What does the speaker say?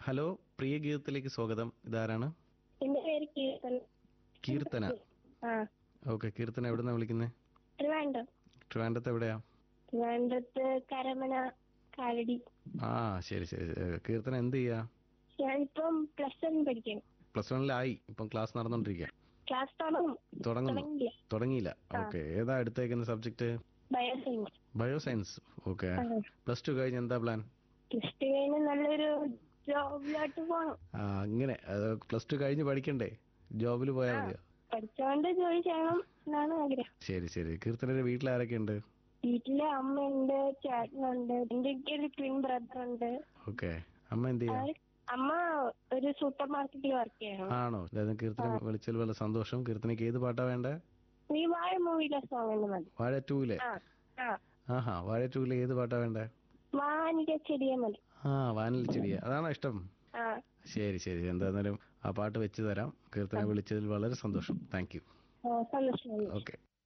Hello പ്രിയ ഗീതത്തിലേക്ക് സ്വാഗതം ഇതാരാണ് എന്റെ പേര് കീർത്തൻ കീർത്തന ആ ഓക്കെ കീർത്തന എവിടുന്നാ വിളിക്കുന്നത് ട്രിവാൻഡ്രം ട്രിവാൻഡ്രത്ത് എവിടെയാ ട്രിവാൻഡ്രത്ത് കരമന കാലടി ആ ശരി ശരി ശരി. കീർത്തന എന്ത് ചെയ്യാ ഞാനിപ്പം പ്ലസ് വൺ പഠിക്കണം പ്ലസ് വണ്ണിലായി ഇപ്പം ക്ലാസ് നടന്നുകൊണ്ടിരിക്കുക ക്ലാസ് തുടങ്ങും തുടങ്ങുന്നു തുടങ്ങിയില്ല തുടങ്ങിയില്ല ഓക്കെ ഏതാ എടുത്തേക്കുന്ന subject bioscience bioscience okay plus two കഴിഞ്ഞ് എന്താ പ്ലാൻ പ്ലസ് ടു കഴിഞ്ഞ് നല്ലൊരു ജോബിലോട്ട് പോകണം ആ അങ്ങനെ പ്ലസ് ടു കഴിഞ്ഞ് പഠിക്കണ്ടേ ജോബിൽ പോയാൽ മതിയോ പഠിച്ചോണ്ട് ജോലി ചെയ്യണം എന്നാണ് ആഗ്രഹം ശരി ശരി കീർത്തനയുടെ വീട്ടിൽ ആരൊക്കെ ഉണ്ട് വീട്ടില് അമ്മയുണ്ട് ചേട്ടനുണ്ട് എന്റെ ഒരു ട്വിൻ ബ്രദർ ഉണ്ട് ഓക്കെ അമ്മ എന്ത് ചെയ്യാ അവര് അമ്മ ഒരു സൂപ്പർ മാർക്കറ്റിൽ വർക്ക് ചെയ്യണം ആണോ അതായത് കീർത്തന വിളിച്ചതിൽ വളരെ സന്തോഷം കീർത്തനയ്ക്ക് ഏത് പാട്ടാ വേണ്ടേ നീ വാഴ മൂവിയിലെ സോങ് എന്ന് മതി വാഴ ടൂലെ ആ ആ ആഹാ വാഴ ടൂലെ ഏത് പാട്ടാ വേണ്ടേ വാനിക ചെടിയ മതി ആ വാനിൽ ചെടിയ അതാണോ ഇഷ്ടം ആ ശരി ശരി എന്തായിരുന്നാലും ആ പാട്ട് വെച്ച് തരാം കീർത്തന വിളിച്ചതിൽ വളരെ സന്തോഷം താങ്ക് യു ആ, സന്തോഷം ഓക്കെ